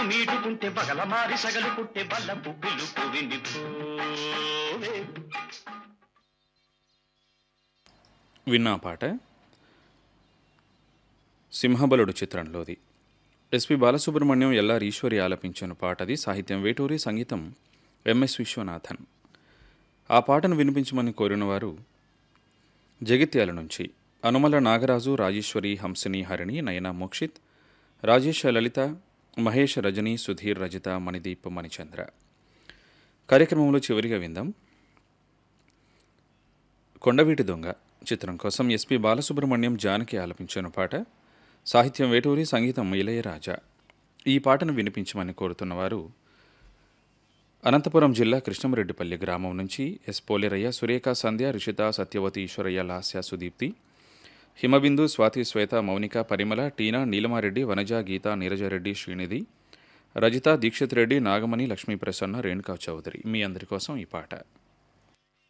మీటుకుంటే బగల మారి సగలు పుట్టే బల్లపు పిలుపు విండిపోవే విన్నా పాట సింహబలుడు చిత్రంలోది ఎస్పి బాలసుబ్రహ్మణ్యం ఎల్ఆర్ ఈశ్వరి ఆలపించిన పాటది సాహిత్యం వేటూరి సంగీతం ఎంఎస్ విశ్వనాథన్ ఆ పాటను వినిపించమని కోరిన వారు జగిత్యాల నుంచి అనుమల నాగరాజు రాజేశ్వరి హంసిని హరిణి నయన మోక్షిత్ రాజేష్ లలిత మహేష్ రజని సుధీర్ రజిత మణిదీప్ మణిచంద్ర కార్యక్రమంలో చివరిగా విందాం కొండవీటి దొంగ చిత్రం కోసం ఎస్పి బాలసుబ్రహ్మణ్యం జానకి ఆలపించిన పాట సాహిత్యం వేటూరి సంగీతం ఇళయరాజా ఈ పాటను వినిపించమని కోరుతున్నవారు అనంతపురం జిల్లా కృష్ణమరెడ్డిపల్లి గ్రామం నుంచి ఎస్ పోలేరయ్య సురేఖ సంధ్య రిషిత సత్యవతి ఈశ్వరయ్య లాస్య సుదీప్తి హిమబిందు స్వాతి శ్వేత మౌనిక పరిమళ టీనా నీలమారెడ్డి వనజ గీత నీరజారెడ్డి శ్రీనిధి రజిత దీక్షిత్ రెడ్డి నాగమణి లక్ష్మీ ప్రసన్న రేణుకా చౌదరి మీ అందరి కోసం ఈ పాట